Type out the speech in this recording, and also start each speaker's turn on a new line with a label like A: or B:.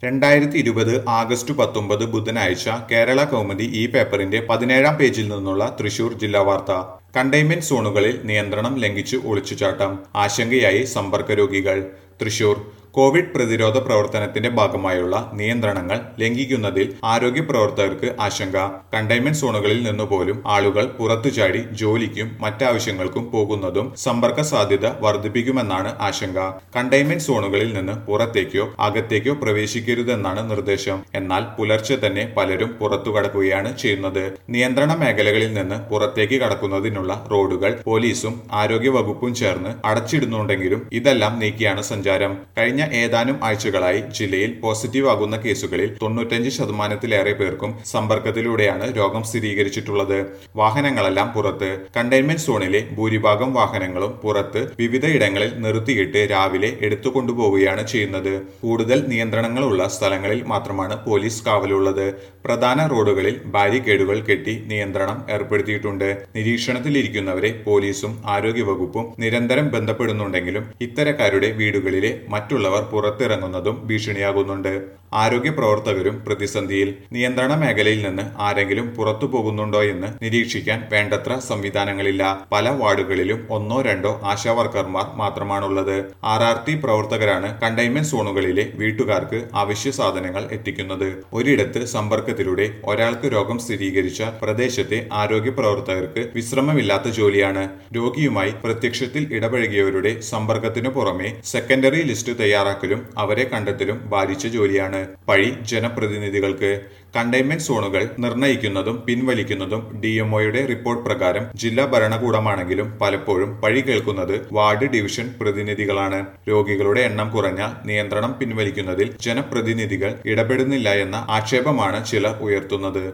A: രണ്ടായിരത്തി ഇരുപത് ആഗസ്റ്റ് പത്തൊമ്പത് ബുധനാഴ്ച കേരള കൗമുദി ഈ പേപ്പറിന്റെ പതിനേഴാം പേജിൽ നിന്നുള്ള തൃശൂർ ജില്ലാ വാർത്ത കണ്ടെയ്ൻമെന്റ് സോണുകളിൽ നിയന്ത്രണം ലംഘിച്ചു ഒളിച്ചുചാട്ടം ആശങ്കയായി സമ്പർക്ക രോഗികൾ തൃശൂർ കോവിഡ് പ്രതിരോധ പ്രവർത്തനത്തിന്റെ ഭാഗമായുള്ള നിയന്ത്രണങ്ങൾ ലംഘിക്കുന്നതിൽ ആരോഗ്യ പ്രവർത്തകർക്ക് ആശങ്ക കണ്ടെയ്ൻമെന്റ് സോണുകളിൽ നിന്നുപോലും ആളുകൾ പുറത്തുചാടി ജോലിക്കും മറ്റാവശ്യങ്ങൾക്കും പോകുന്നതും സമ്പർക്ക സാധ്യത വർദ്ധിപ്പിക്കുമെന്നാണ് ആശങ്ക കണ്ടെയ്ൻമെന്റ് സോണുകളിൽ നിന്ന് പുറത്തേക്കോ അകത്തേക്കോ പ്രവേശിക്കരുതെന്നാണ് നിർദ്ദേശം എന്നാൽ പുലർച്ചെ തന്നെ പലരും പുറത്തു കടക്കുകയാണ് ചെയ്യുന്നത് നിയന്ത്രണ മേഖലകളിൽ നിന്ന് പുറത്തേക്ക് കടക്കുന്നതിനുള്ള റോഡുകൾ പോലീസും ആരോഗ്യ വകുപ്പും ചേർന്ന് അടച്ചിടുന്നുണ്ടെങ്കിലും ഇതെല്ലാം നീക്കിയാണ് സഞ്ചാരം കഴിഞ്ഞ ഏതാനും ആഴ്ചകളായി ജില്ലയിൽ പോസിറ്റീവ് ആകുന്ന കേസുകളിൽ തൊണ്ണൂറ്റഞ്ച് ശതമാനത്തിലേറെ പേർക്കും സമ്പർക്കത്തിലൂടെയാണ് രോഗം സ്ഥിരീകരിച്ചിട്ടുള്ളത് വാഹനങ്ങളെല്ലാം പുറത്ത് കണ്ടെയ്ൻമെന്റ് സോണിലെ ഭൂരിഭാഗം വാഹനങ്ങളും പുറത്ത് വിവിധ ഇടങ്ങളിൽ നിർത്തിയിട്ട് രാവിലെ എടുത്തു കൊണ്ടുപോവുകയാണ് ചെയ്യുന്നത് കൂടുതൽ നിയന്ത്രണങ്ങളുള്ള സ്ഥലങ്ങളിൽ മാത്രമാണ് പോലീസ് കാവലുള്ളത് പ്രധാന റോഡുകളിൽ ബാരിക്കേഡുകൾ കെട്ടി നിയന്ത്രണം ഏർപ്പെടുത്തിയിട്ടുണ്ട് നിരീക്ഷണത്തിലിരിക്കുന്നവരെ പോലീസും ആരോഗ്യവകുപ്പും നിരന്തരം ബന്ധപ്പെടുന്നുണ്ടെങ്കിലും ഇത്തരക്കാരുടെ വീടുകളിലെ മറ്റുള്ളവർ പുറത്തിറങ്ങുന്നതും ഭീഷണിയാകുന്നുണ്ട് ആരോഗ്യ പ്രവർത്തകരും പ്രതിസന്ധിയിൽ നിയന്ത്രണ മേഖലയിൽ നിന്ന് ആരെങ്കിലും പുറത്തു പോകുന്നുണ്ടോ എന്ന് നിരീക്ഷിക്കാൻ വേണ്ടത്ര സംവിധാനങ്ങളില്ല പല വാർഡുകളിലും ഒന്നോ രണ്ടോ ആശാവർക്കർമാർ മാത്രമാണുള്ളത് ആർ ആർ ടി പ്രവർത്തകരാണ് കണ്ടെയ്ൻമെന്റ് സോണുകളിലെ വീട്ടുകാർക്ക് അവശ്യ സാധനങ്ങൾ എത്തിക്കുന്നത് ഒരിടത്ത് സമ്പർക്കത്തിലൂടെ ഒരാൾക്ക് രോഗം സ്ഥിരീകരിച്ച പ്രദേശത്തെ ആരോഗ്യ പ്രവർത്തകർക്ക് വിശ്രമമില്ലാത്ത ജോലിയാണ് രോഗിയുമായി പ്രത്യക്ഷത്തിൽ ഇടപഴകിയവരുടെ സമ്പർക്കത്തിനു പുറമെ സെക്കൻഡറി ലിസ്റ്റ് തയ്യാറാക്കലും അവരെ കണ്ടെത്തലും ബാധിച്ച ജോലിയാണ് പഴി ജനപ്രതിനിധികൾക്ക് കണ്ടെയ്ൻമെന്റ് സോണുകൾ നിർണയിക്കുന്നതും പിൻവലിക്കുന്നതും ഡിഎംഒയുടെ റിപ്പോർട്ട് പ്രകാരം ജില്ലാ ഭരണകൂടമാണെങ്കിലും പലപ്പോഴും പഴി കേൾക്കുന്നത് വാർഡ് ഡിവിഷൻ പ്രതിനിധികളാണ് രോഗികളുടെ എണ്ണം കുറഞ്ഞാൽ നിയന്ത്രണം പിൻവലിക്കുന്നതിൽ ജനപ്രതിനിധികൾ ഇടപെടുന്നില്ല എന്ന ആക്ഷേപമാണ് ചിലർ ഉയർത്തുന്നത്